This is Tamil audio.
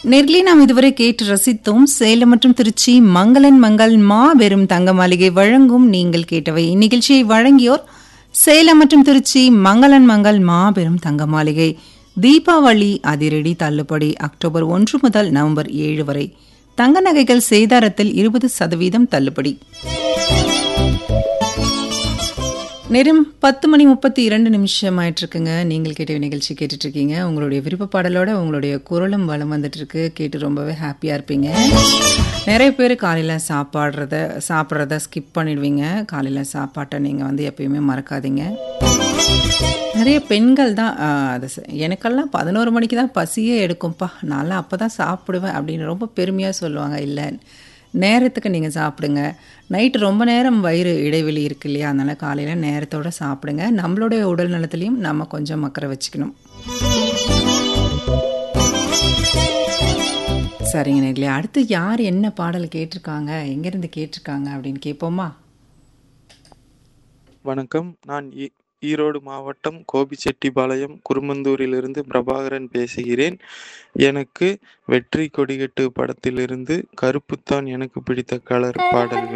நேர்களே நாம் இதுவரை கேட்டு ரசித்தோம் சேலம் மற்றும் திருச்சி மங்களன் மங்கள் மாபெரும் தங்க மாளிகை வழங்கும் நீங்கள் கேட்டவை இந்நிகழ்ச்சியை வழங்கியோர் சேலம் மற்றும் திருச்சி மங்களன் மங்கள் மாபெரும் தங்க மாளிகை தீபாவளி அதிரடி தள்ளுபடி அக்டோபர் ஒன்று முதல் நவம்பர் ஏழு வரை தங்க நகைகள் சேதாரத்தில் இருபது சதவீதம் தள்ளுபடி நேரம் பத்து மணி முப்பத்தி இரண்டு நிமிஷம் ஆயிட்டு இருக்குங்க நீங்கள் கேட்ட நிகழ்ச்சி கேட்டுட்டு இருக்கீங்க உங்களுடைய விருப்ப பாடலோட உங்களுடைய குரலும் வளம் வந்துட்டு இருக்கு கேட்டு ரொம்பவே ஹாப்பியா இருப்பீங்க நிறைய பேர் காலையில் சாப்பாடுறத சாப்பிட்றத ஸ்கிப் பண்ணிடுவீங்க காலையில் சாப்பாட்டை நீங்கள் வந்து எப்பயுமே மறக்காதீங்க நிறைய பெண்கள் தான் ஆஹ், அது ச- எனக்கெல்லாம் பதினோரு மணிக்கு தான் பசியே எடுக்கும்ப்பா நான்லாம் அப்போ தான் சாப்பிடுவேன் அப்படின்னு ரொம்ப பெருமையாக சொல்லுவாங்க இல்லை நேரத்துக்கு நீங்கள் சாப்பிடுங்க நைட்டு ரொம்ப நேரம் வயிறு இடைவெளி இருக்கு இல்லையா அதனால் காலையில் நேரத்தோட சாப்பிடுங்க நம்மளுடைய உடல் நலத்துலேயும் நம்ம கொஞ்சம் அக்கறை வச்சுக்கணும் சரிங்க நேர்களே அடுத்து யார் என்ன பாடல் கேட்டிருக்காங்க எங்கேருந்து கேட்டிருக்காங்க அப்படின்னு கேட்போமா வணக்கம் நான் ஈ- ஈரோடு மாவட்டம் கோபிச்செட்டிப்பாளையம் குருமந்தூரிலிருந்து பிரபாகரன் பேசுகிறேன் எனக்கு வெற்றி கொடிகட்டு படத்திலிருந்து கருப்புத்தான் எனக்கு பிடித்த கலர் பாடல்